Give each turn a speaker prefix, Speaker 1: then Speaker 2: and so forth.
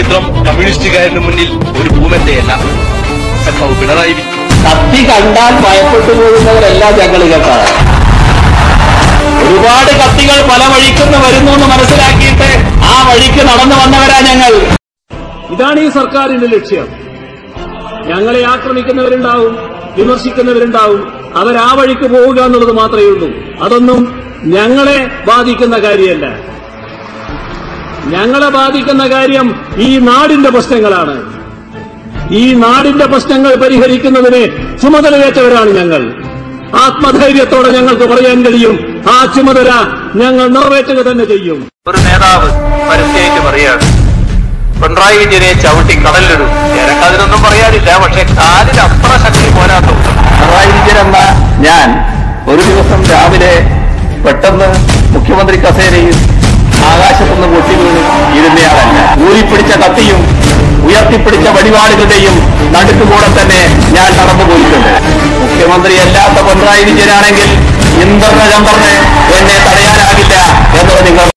Speaker 1: ചരിത്രം കമ്മ്യൂണിസ്റ്റുകാരന് മുന്നിൽ ഒരു ഭൂമത്തെയല്ല സഖാവ് പിണറായി വിജയൻ
Speaker 2: കത്തി കണ്ടാൽ ഭയപ്പെട്ടു പോകുന്നവരെല്ലാം ഞങ്ങൾ കേട്ടാണ് ഒരുപാട് കത്തികൾ പല വഴിക്കുന്ന വരുന്നു എന്ന് മനസ്സിലാക്കിയിട്ട് ആ വഴിക്ക് നടന്നു വന്നവരാ ഞങ്ങൾ
Speaker 3: ഇതാണ് ഈ സർക്കാരിന്റെ ലക്ഷ്യം ഞങ്ങളെ ആക്രമിക്കുന്നവരുണ്ടാവും വിമർശിക്കുന്നവരുണ്ടാവും അവർ ആ വഴിക്ക് പോവുക എന്നുള്ളത് മാത്രമേ ഉള്ളൂ അതൊന്നും ഞങ്ങളെ ബാധിക്കുന്ന കാര്യമല്ല ഞങ്ങളെ ബാധിക്കുന്ന കാര്യം ഈ നാടിന്റെ പ്രശ്നങ്ങളാണ് ഈ നാടിന്റെ പ്രശ്നങ്ങൾ പരിഹരിക്കുന്നതിന് ചുമതലയേറ്റവരാണ് ഞങ്ങൾ ആത്മധൈര്യത്തോടെ ഞങ്ങൾക്ക് പറയാൻ കഴിയും ആ ചുമതല ഞങ്ങൾ നിറവേറ്റുക തന്നെ ചെയ്യും
Speaker 4: ഒരു നേതാവ് പരസ്യമായിട്ട് പറയാണ് പിണറായി വിജയനെ ചവിട്ടി കടലിലിടും എനക്കതിനൊന്നും പറയാനില്ല പക്ഷെ കാലിന് അത്ര ശക്തി പോരാത്ത
Speaker 2: പിണറായി വിജയൻ എന്ന ഞാൻ ഒരു ദിവസം രാവിലെ പെട്ടെന്ന് മുഖ്യമന്ത്രി കസേരയിൽ ആകാശത്തുനിന്ന് പൊട്ടി വീണ് ഇരുന്നയാളല്ല ഊരിപ്പിടിച്ച കത്തിയും ഉയർത്തിപ്പിടിച്ച വടിവാളുകളുടെയും നടുക്കുകൂടെ തന്നെ ഞാൻ നടന്നു പോയിട്ടുണ്ട് മുഖ്യമന്ത്രി അല്ലാത്ത പിണറായി വിജയനാണെങ്കിൽ ഇന്ദ്രനചന്ദ്രന് എന്നെ തടയാനാകില്ല എന്നത് നിങ്ങൾ